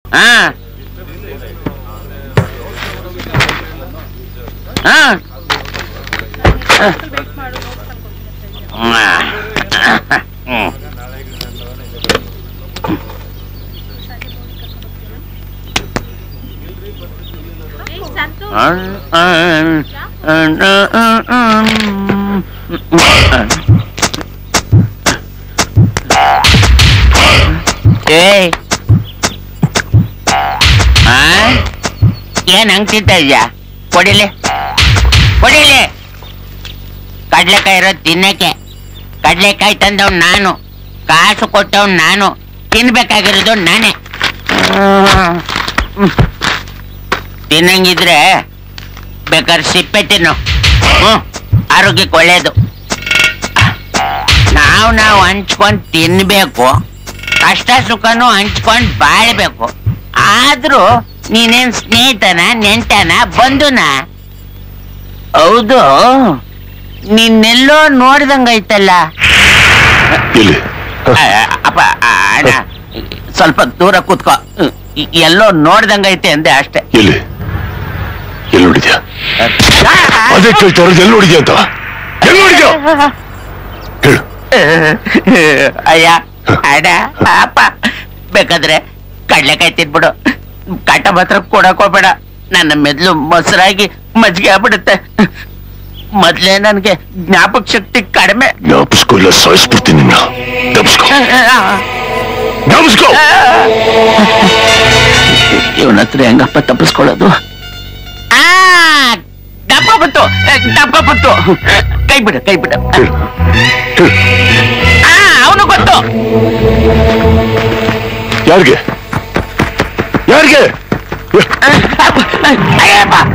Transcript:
ಹಾ ಹಾ ಹ್ಮ್ ಏಯ್ ಆ? ಏನ್ ಹಂಗ್ ತಿಂತ ಇದ್ಯಾ ಕೊಡಿಲಿ ಕೊಡಿಲಿ ಕಡ್ಲೆಕಾಯಿ ಇರೋದು ತಿನ್ನಕ್ಕೆ ಕಡ್ಲೆಕಾಯಿ ತಂದವ್ ನಾನು ಕಾಸು ಕೊಟ್ಟವ್ ನಾನು ತಿನ್ಬೇಕಾಗಿರೋದು ನಾನೇ ಹ್ಮ್. ತಿನ್ನಂಗಿದ್ರೆ ಬೇಕಾದ್ರೆ ಸಿಪ್ಪೆ ತಿನ್ನು ಹ್ಮ್ ಆರೋಗ್ಯಕ್ಕೆ ಒಳ್ಳೇದು ನಾವು ನಾವು ಹಂಚ್ಕೊಂಡು ತಿನ್ಬೇಕು ಕಷ್ಟ ಸುಖನೂ ಹಂಚ್ಕೊಂಡು ಬಾಳ್ಬೇಕು ಆದ್ರೂ ನೀನೇನ್ ಸ್ನೇಹಿತನ ನೆಂಟನ ಬಂಧುನ ಹೌದು ನಿನ್ನೆಲ್ಲೋ ನೋಡ್ದಂಗೈತಲ್ಲ ಇಲ್ಲಿ ಆ, ಅಪ್ಪ ಆ, ಅಣ್ಣ ಸ್ವಲ್ಪ ದೂರ ಕೂತ್ಕೋ ಇ- ಎಲ್ಲೋ ನೋಡ್ದಂಗೈತೆ ಅಂದೆ ಅಷ್ಟೇ ಎಲ್ಲಿ ಎಲ್ಲಿ ನೋಡಿದ್ಯಾ ಅದೇ ಕೇಳ್ತಾ ಇರೋದು ಎಲ್ಲಿ ನೋಡಿದ್ಯಾ ಅಂತ ಎಲ್ಲಿ ನೋಡಿದ್ಯಾ ಹೇಳು ಅಯ್ಯ ಅಡ ಪಾಪ ಬೇಕಾದ್ರೆ ಕಡ್ಲೆಕಾಯಿ ತಿನ್ಬಿಡು ಕಾಟ ಮಾತ್ರ ಕೊಡಕ್ ಹೋಗ್ಬೇಡ ನನ್ನ ಮೆದ್ಲು ಮೊಸರಾಗಿ ಮಜ್ಜಿಗೆ ಆಗ್ಬಿಡುತ್ತೆ ಮೊದ್ಲೇ ನನ್ಗೆ ಜ್ಞಾಪಕ ಶಕ್ತಿ ಕಡಿಮೆ ಜ್ಞಾಪಿಸ್ಕೊ ಇಲ್ಲ ಸಾಯಿಸ್ಬಿಡ್ತೀನಿ ನಿನ್ನ ಜ್ಞಾಪಿಸ್ಕೊ ಜ್ಞಾಪಿಸ್ಕೊ ಇವನ ಹತ್ರ ಹೆಂಗಪ್ಪ ತಪ್ಪಿಸ್ಕೊಳ್ಳೋದು ಆ ದಪ್ಪ ಬಂತು ದಪ್ಪ ಬಂತು ಕೈ ಬಿಡು ಕೈ ಬಿಡು ಹೇಳು ಹೇಳು ಆ ಅವನು ಗೊತ್ತು ಯಾರಿಗೆ ಯಾರಿಗೆ ಅಯ್ಯಪ್ಪ